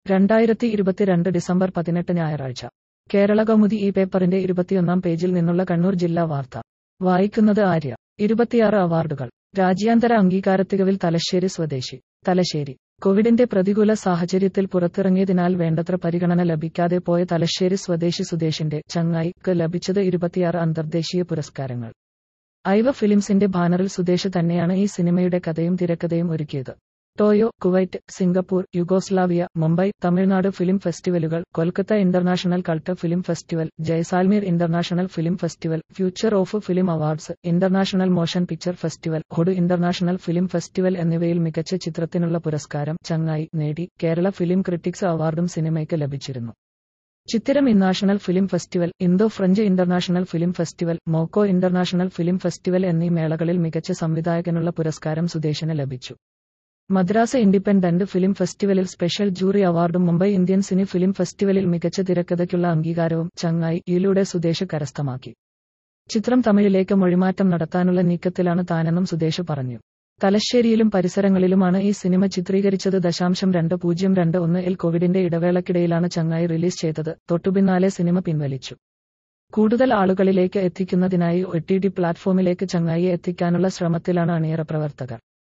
രണ്ടായിരത്തി ഇരുപത്തിരണ്ട് ഡിസംബർ പതിനെട്ട് ഞായറാഴ്ച കേരള കൗമുദി ഈ പേപ്പറിന്റെ ഇരുപത്തിയൊന്നാം പേജിൽ നിന്നുള്ള കണ്ണൂർ ജില്ലാ വാർത്ത വായിക്കുന്നത് ആര്യ ഇരുപത്തിയാറ് അവാർഡുകൾ രാജ്യാന്തര അംഗീകാരത്തികവിൽ തലശ്ശേരി സ്വദേശി തലശ്ശേരി കോവിഡിന്റെ പ്രതികൂല സാഹചര്യത്തിൽ പുറത്തിറങ്ങിയതിനാൽ വേണ്ടത്ര പരിഗണന ലഭിക്കാതെ പോയ തലശ്ശേരി സ്വദേശി സുദേശിന്റെ ചങ്ങായിക്ക് ലഭിച്ചത് ഇരുപത്തിയാറ് അന്തർദേശീയ പുരസ്കാരങ്ങൾ ഐവ ഫിലിംസിന്റെ ബാനറിൽ സുദേശ് തന്നെയാണ് ഈ സിനിമയുടെ കഥയും തിരക്കഥയും ഒരുക്കിയത് ടോയോ Kuwait Singapore Yugoslavia Mumbai Tamil Nadu film ഫെസ്റ്റിവലുകൾ Kolkata international cult film festival Jaisalmer international film festival future of film awards international motion picture festival hood international film festival എന്നിവയിൽ മികച്ച ചിത്രത്തിനുള്ള പുരസ്കാരം ചങ്ങായി നേടി കേരള ഫിലിം ക്രിട്ടിക്സ് അവാർഡും സിനിമയ്ക്ക് ലഭിച്ചിരുന്നു Chithiram international film festival Indo French international film festival മോക്കോ ഇന്റർനാഷണൽ ഫിലിം ഫെസ്റ്റിവൽ എന്നീ മേളകളിൽ മികച്ച സംവിധായകനുള്ള പുരസ്കാരം സുദേശിന് ലഭിച്ചു മദ്രാസ് ഇൻഡിപെൻഡന്റ് ഫിലിം ഫെസ്റ്റിവലിൽ സ്പെഷ്യൽ ജൂറി അവാർഡും മുംബൈ ഇന്ത്യൻ സിനി ഫിലിം ഫെസ്റ്റിവലിൽ മികച്ച തിരക്കഥയ്ക്കുള്ള അംഗീകാരവും ചങ്ങായി യിലൂടെ സുദേശ് കരസ്ഥമാക്കി ചിത്രം തമിഴിലേക്ക് മൊഴിമാറ്റം നടത്താനുള്ള നീക്കത്തിലാണ് താനെന്നും സുദേശ് പറഞ്ഞു തലശ്ശേരിയിലും പരിസരങ്ങളിലുമാണ് ഈ സിനിമ ചിത്രീകരിച്ചത് ദശാംശം രണ്ട് പൂജ്യം രണ്ട് ഒന്ന് ഇൽ കോവിഡിന്റെ ഇടവേളക്കിടയിലാണ് ചങ്ങായി റിലീസ് ചെയ്തത് തൊട്ടുപിന്നാലെ സിനിമ പിൻവലിച്ചു കൂടുതൽ ആളുകളിലേക്ക് എത്തിക്കുന്നതിനായി ഒ ടി ടി പ്ലാറ്റ്ഫോമിലേക്ക് ചങ്ങായിയെ എത്തിക്കാനുള്ള ശ്രമത്തിലാണ് അണിയറ പ്രവർത്തകർ